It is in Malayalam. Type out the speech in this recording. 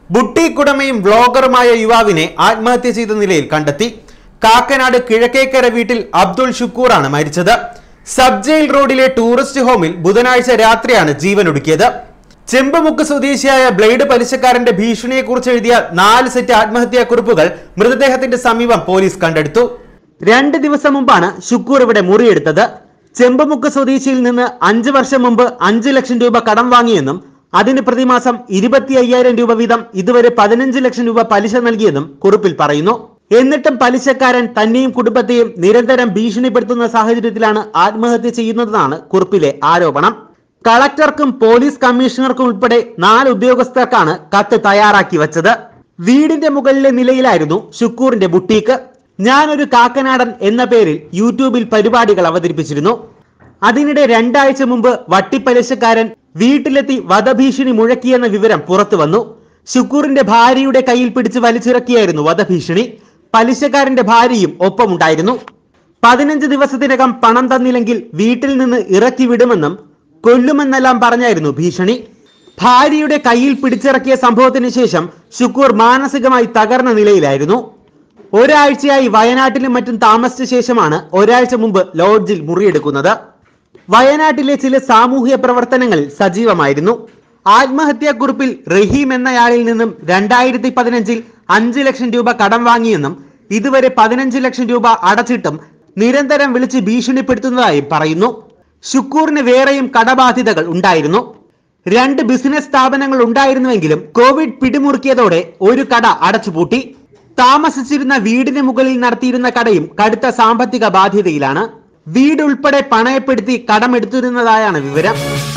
ബുട്ടീക്കുടമയും വ്ളോഗറുമായ യുവാവിനെ ആത്മഹത്യ ചെയ്ത നിലയിൽ കണ്ടെത്തി കാക്കനാട് കിഴക്കേക്കര വീട്ടിൽ അബ്ദുൾ ഷുക്കൂറാണ് മരിച്ചത് സബ് ജയിൽ റോഡിലെ ടൂറിസ്റ്റ് ഹോമിൽ ബുധനാഴ്ച രാത്രിയാണ് ജീവനൊടുക്കിയത് ചെമ്പുമുക്ക് സ്വദേശിയായ ബ്ലേഡ് പലിശക്കാരന്റെ ഭീഷണിയെക്കുറിച്ച് എഴുതിയ നാല് സെറ്റ് ആത്മഹത്യാ കുറിപ്പുകൾ മൃതദേഹത്തിന്റെ സമീപം പോലീസ് കണ്ടെടുത്തു രണ്ട് ദിവസം മുമ്പാണ് ഷുക്കൂർ ഇവിടെ മുറിയെടുത്തത് ചെമ്പുമുക്ക് സ്വദേശിയിൽ നിന്ന് അഞ്ച് വർഷം മുമ്പ് അഞ്ച് ലക്ഷം രൂപ കടം വാങ്ങിയെന്നും അതിന് പ്രതിമാസം ഇരുപത്തി അയ്യായിരം രൂപ വീതം ഇതുവരെ പതിനഞ്ച് ലക്ഷം രൂപ പലിശ നൽകിയെന്നും കുറിപ്പിൽ പറയുന്നു എന്നിട്ടും പലിശക്കാരൻ തന്നെയും കുടുംബത്തെയും നിരന്തരം ഭീഷണിപ്പെടുത്തുന്ന സാഹചര്യത്തിലാണ് ആത്മഹത്യ ചെയ്യുന്നതെന്നാണ് കുറിപ്പിലെ ആരോപണം കളക്ടർക്കും പോലീസ് കമ്മീഷണർക്കും ഉൾപ്പെടെ നാല് ഉദ്യോഗസ്ഥർക്കാണ് കത്ത് തയ്യാറാക്കി വച്ചത് വീടിന്റെ മുകളിലെ നിലയിലായിരുന്നു ഷുക്കൂറിന്റെ ബുട്ടീക്ക് ഞാനൊരു കാക്കനാടൻ എന്ന പേരിൽ യൂട്യൂബിൽ പരിപാടികൾ അവതരിപ്പിച്ചിരുന്നു അതിനിടെ രണ്ടാഴ്ച മുമ്പ് വട്ടിപ്പലിശക്കാരൻ വീട്ടിലെത്തി വധഭീഷണി മുഴക്കിയെന്ന വിവരം പുറത്തു വന്നു ഷുക്കൂറിന്റെ ഭാര്യയുടെ കയ്യിൽ പിടിച്ച് വലിച്ചിറക്കിയായിരുന്നു വധഭീഷണി പലിശക്കാരന്റെ ഭാര്യയും ഒപ്പമുണ്ടായിരുന്നു പതിനഞ്ച് ദിവസത്തിനകം പണം തന്നില്ലെങ്കിൽ വീട്ടിൽ നിന്ന് ഇറക്കി വിടുമെന്നും കൊല്ലുമെന്നെല്ലാം പറഞ്ഞായിരുന്നു ഭീഷണി ഭാര്യയുടെ കയ്യിൽ പിടിച്ചിറക്കിയ സംഭവത്തിന് ശേഷം ഷുക്കൂർ മാനസികമായി തകർന്ന നിലയിലായിരുന്നു ഒരാഴ്ചയായി വയനാട്ടിലും മറ്റും താമസിച്ച ശേഷമാണ് ഒരാഴ്ച മുമ്പ് ലോഡ്ജിൽ മുറിയെടുക്കുന്നത് വയനാട്ടിലെ ചില സാമൂഹ്യ പ്രവർത്തനങ്ങളിൽ സജീവമായിരുന്നു ആത്മഹത്യാക്കുറിപ്പിൽ റഹീം എന്നയാളിൽ നിന്നും രണ്ടായിരത്തി പതിനഞ്ചിൽ അഞ്ച് ലക്ഷം രൂപ കടം വാങ്ങിയെന്നും ഇതുവരെ പതിനഞ്ച് ലക്ഷം രൂപ അടച്ചിട്ടും നിരന്തരം വിളിച്ച് ഭീഷണിപ്പെടുത്തുന്നതായും പറയുന്നു ഷുക്കൂറിന് വേറെയും കടബാധ്യതകൾ ഉണ്ടായിരുന്നു രണ്ട് ബിസിനസ് സ്ഥാപനങ്ങൾ ഉണ്ടായിരുന്നുവെങ്കിലും കോവിഡ് പിടിമുറുക്കിയതോടെ ഒരു കട അടച്ചുപൂട്ടി താമസിച്ചിരുന്ന വീടിന് മുകളിൽ നടത്തിയിരുന്ന കടയും കടുത്ത സാമ്പത്തിക ബാധ്യതയിലാണ് വീട് ഉൾപ്പെടെ പണയപ്പെടുത്തി കടമെടുത്തിരുന്നതായാണ് വിവരം